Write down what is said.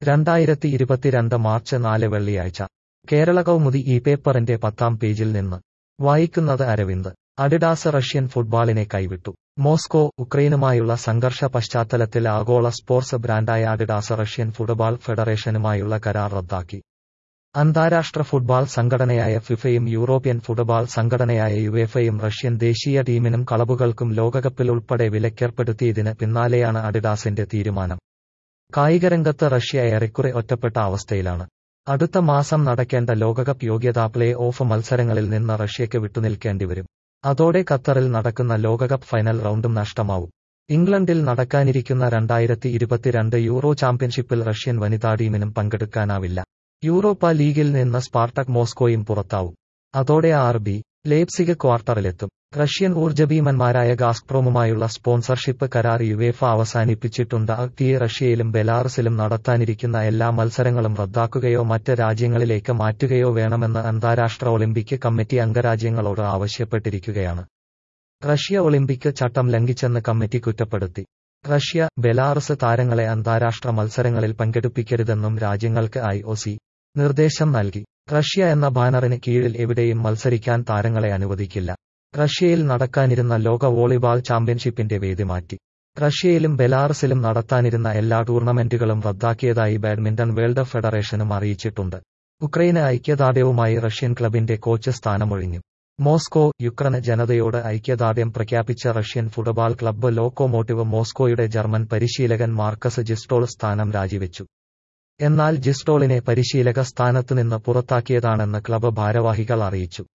രണ്ടായിരത്തി ഇരുപത്തിരണ്ട് മാർച്ച് നാല് വെള്ളിയാഴ്ച കേരള കൗമുദി ഈ പേപ്പറിന്റെ പത്താം പേജിൽ നിന്ന് വായിക്കുന്നത് അരവിന്ദ് അഡിഡാസ് റഷ്യൻ ഫുട്ബോളിനെ കൈവിട്ടു മോസ്കോ ഉക്രൈനുമായുള്ള സംഘർഷ പശ്ചാത്തലത്തിൽ ആഗോള സ്പോർട്സ് ബ്രാൻഡായ അഡിഡാസ് റഷ്യൻ ഫുട്ബോൾ ഫെഡറേഷനുമായുള്ള കരാർ റദ്ദാക്കി അന്താരാഷ്ട്ര ഫുട്ബോൾ സംഘടനയായ ഫിഫയും യൂറോപ്യൻ ഫുട്ബോൾ സംഘടനയായ യുവേഫയും റഷ്യൻ ദേശീയ ടീമിനും കളബുകൾക്കും ലോകകപ്പിൽ ഉൾപ്പെടെ വിലക്കേർപ്പെടുത്തിയതിന് പിന്നാലെയാണ് അഡിഡാസിന്റെ തീരുമാനം കായികരംഗത്ത് റഷ്യ ഏറെക്കുറെ ഒറ്റപ്പെട്ട അവസ്ഥയിലാണ് അടുത്ത മാസം നടക്കേണ്ട ലോകകപ്പ് യോഗ്യതാ പ്ലേ ഓഫ് മത്സരങ്ങളിൽ നിന്ന് റഷ്യയ്ക്ക് വിട്ടുനിൽക്കേണ്ടിവരും അതോടെ ഖത്തറിൽ നടക്കുന്ന ലോകകപ്പ് ഫൈനൽ റൗണ്ടും നഷ്ടമാവും ഇംഗ്ലണ്ടിൽ നടക്കാനിരിക്കുന്ന രണ്ടായിരത്തി ഇരുപത്തിരണ്ട് യൂറോ ചാമ്പ്യൻഷിപ്പിൽ റഷ്യൻ വനിതാ ടീമിനും പങ്കെടുക്കാനാവില്ല യൂറോപ്പ ലീഗിൽ നിന്ന് സ്പാർട്ടക് മോസ്കോയും പുറത്താവും അതോടെ ആർ ബി ലേപ്സിഗ് ക്വാർട്ടറിലെത്തും റഷ്യൻ ഊർജ്ജഭീമന്മാരായ ഗാസ്പ്രോമുമായുള്ള സ്പോൺസർഷിപ്പ് കരാർ യുവേഫ അവസാനിപ്പിച്ചിട്ടുണ്ട് ടി റഷ്യയിലും ബെലാറസിലും നടത്താനിരിക്കുന്ന എല്ലാ മത്സരങ്ങളും റദ്ദാക്കുകയോ മറ്റ് രാജ്യങ്ങളിലേക്ക് മാറ്റുകയോ വേണമെന്ന് അന്താരാഷ്ട്ര ഒളിമ്പിക് കമ്മിറ്റി അംഗരാജ്യങ്ങളോട് ആവശ്യപ്പെട്ടിരിക്കുകയാണ് റഷ്യ ഒളിമ്പിക് ചട്ടം ലംഘിച്ചെന്ന് കമ്മിറ്റി കുറ്റപ്പെടുത്തി റഷ്യ ബെലാറസ് താരങ്ങളെ അന്താരാഷ്ട്ര മത്സരങ്ങളിൽ പങ്കെടുപ്പിക്കരുതെന്നും രാജ്യങ്ങൾക്ക് ഐ ഒ സി നിർദ്ദേശം നൽകി റഷ്യ എന്ന ബാനറിന് കീഴിൽ എവിടെയും മത്സരിക്കാൻ താരങ്ങളെ അനുവദിക്കില്ല റഷ്യയിൽ നടക്കാനിരുന്ന ലോക വോളിബാൾ ചാമ്പ്യൻഷിപ്പിന്റെ വേദി മാറ്റി റഷ്യയിലും ബെലാറസിലും നടത്താനിരുന്ന എല്ലാ ടൂർണമെന്റുകളും റദ്ദാക്കിയതായി ബാഡ്മിന്റൺ വേൾഡ് ഫെഡറേഷനും അറിയിച്ചിട്ടുണ്ട് ഉക്രൈന് ഐക്യദാർഢ്യവുമായി റഷ്യൻ ക്ലബിന്റെ കോച്ച് സ്ഥാനമൊഴിഞ്ഞു മോസ്കോ യുക്രൈന് ജനതയോട് ഐക്യദാർഢ്യം പ്രഖ്യാപിച്ച റഷ്യൻ ഫുട്ബോൾ ക്ലബ്ബ് ലോക്കോമോട്ടീവ് മോസ്കോയുടെ ജർമ്മൻ പരിശീലകൻ മാർക്കസ് ജിസ്റ്റോൾ സ്ഥാനം രാജിവെച്ചു എന്നാൽ ജിസ്റ്റോളിനെ പരിശീലക സ്ഥാനത്തുനിന്ന് പുറത്താക്കിയതാണെന്ന് ക്ലബ്ബ് ഭാരവാഹികൾ അറിയിച്ചു